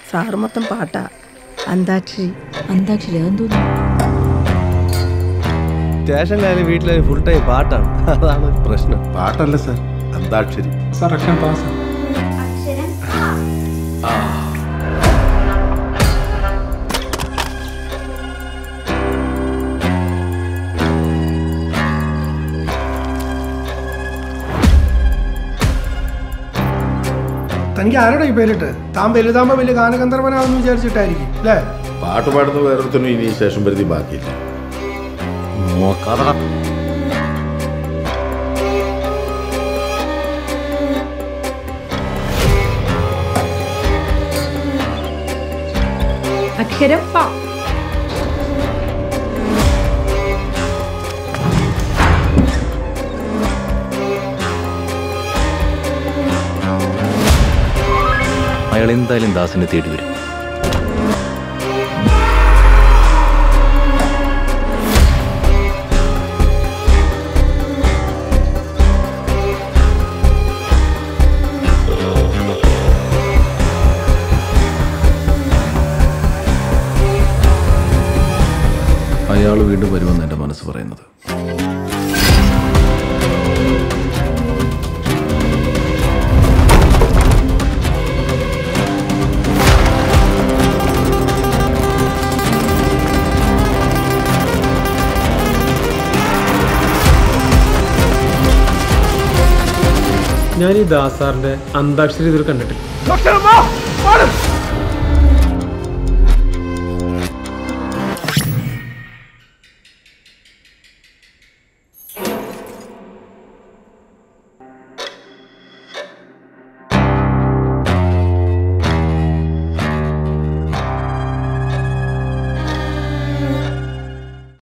sir മൊത്തം പാട്ടാ അന്താക്ഷരി അന്താക്ഷരി അതെന്തോന്നു സ്റ്റേഷനിലായാലും വീട്ടിലായാലും ഫുൾ ടൈം പാട്ടാണ് അതാണ് ഒരു പ്രശ്നം പാട്ടല്ല സർ അന്താക്ഷരി സാർ അക്ഷരം പാസ് തനിക്ക് ആരോടാ ഈ പേരിട്ട് താൻ വലുതാകുമ്പോ വലിയ ഗാനഗന്ധർവനാണെന്ന് വിചാരിച്ചിട്ടായിരിക്കും അല്ലേ പാട്ട് പാടുന്ന വേറൊരുത്തനും ഇനി സ്റ്റേഷൻ പരിധി ബാക്കിയില്ല അക്ഷരം പ അയാൾ എന്തായാലും ദാസിനെ തേടി വരും അയാൾ വീണ്ടും വരുമെന്ന് എൻ്റെ മനസ്സ് പറയുന്നത് ഞാൻ ഈ ദാസാറിന്റെ അന്താക്ഷരി ഇതിൽ കണ്ടിട്ടില്ല